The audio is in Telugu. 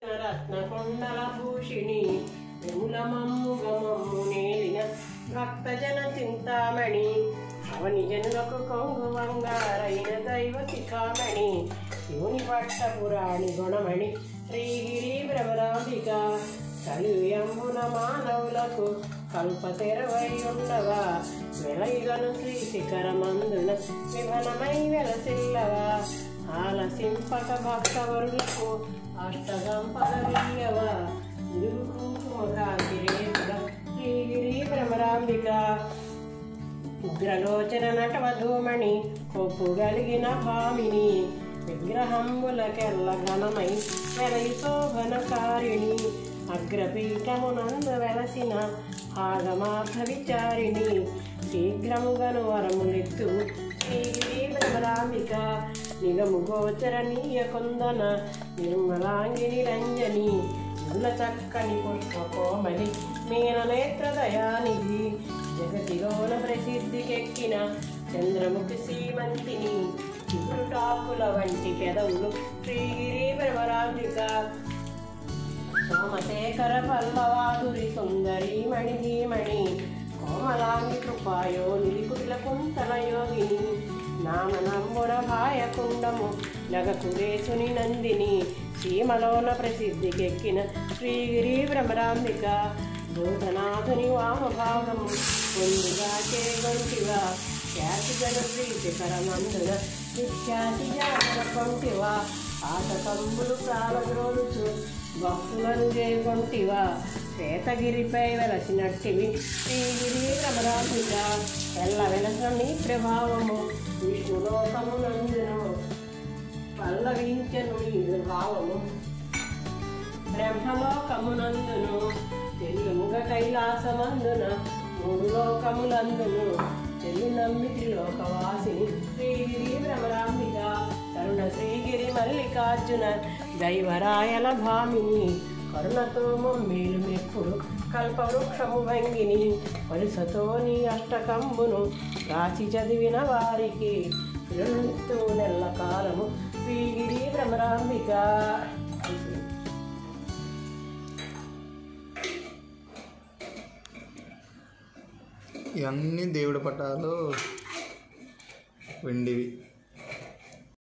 రత్నకొండల భూషిణి మూలమమ్ము గమమ్ము నేలిన భక్తజన చింతామణి అవని జనులకు కొంగు వంగారైన దైవ శిఖామణి శివుని పట్ట పురాణి గుణమణి శ్రీగిరి భ్రమరాంబిక కలియంబున మానవులకు కల్ప తెరవై ఉండవా వెలైగను శ్రీ శిఖరమందున విభనమై వెలసిల్లవా ఆలసింపక భక్తవరులకు అష్టగంపల వియ్యవా ఇరుగు కుంకుమకాకిరేతుడ శ్రీగిరి భ్రమరాంబిక ఉగ్రలోచన నటవధూమణి కొప్పు కలిగిన భామిని విగ్రహంబులకెల్ల ఘనమై వెలయి శోభనకారిణి అగ్రపీఠమునందు వెలసిన ఆగమార్థ విచారిణి శీఘ్రముగను వరములెత్తు శ్రీగిరి భ్రమరాంబిక నిగము గోచరణీయ కొందన నిర్మలాంగిని రంజని నుల చక్కని పుష్పకోమలి మీననేత్ర దయానిధి జగతిలోన ప్రసిద్ధికెక్కిన చంద్రముఖి శ్రీమంతిని చిగురుటాకుల వంటి పెదవులు శ్రీగిరి భ్రమరాంబిక సోమశేఖర పల్లవాదురి సుందరి మణిధీమణి కోమలాంగి కృపాయో నిలికుటిల కుంతల యోగిని నామనంబున భాయకుండము నగకురేసుని నందిని సీమలోన ప్రసిద్ధికెక్కిన శ్రీగిరి భ్రమరాంబిక భూతనాథుని వామభాగము ముందుగా చేగొంటివా ఖ్యాతి జన ప్రీతి కరమందున విఖ్యాతి జాతర కొంటివా ఆటకంబులు ప్రాలగ్రోలుచు భక్తులను చేకొంటివా శ్వేతగిరిపై వెలసినట్టివి శ్రీగిరి భ్రమరాంబిక ఎల్ల వెలసిన నీ ప్రభావము విష్ణులోకమునందును పల్లవించను నీ భావము బ్రహ్మలోకమునందును తెలుగుముగ కైలాసమందున మూడు లోకములందును చెల్లి నమ్మితి లోకవాసిని శ్రీగిరి భ్రమరాంబిక కరుణ శ్రీగిరి మల్లికార్జున దైవరాయల భామిని కరుణతో మమ్మీలు మెప్పుడు కల్పవృక్షము భంగిని వరుసతో నీ అష్టకంబును రాసి చదివిన వారికి పిలుస్తూ నెల్ల కాలము శ్రీగిరి భ్రమరాంబిక ఇవన్నీ దేవుడి పటాలు వెండివి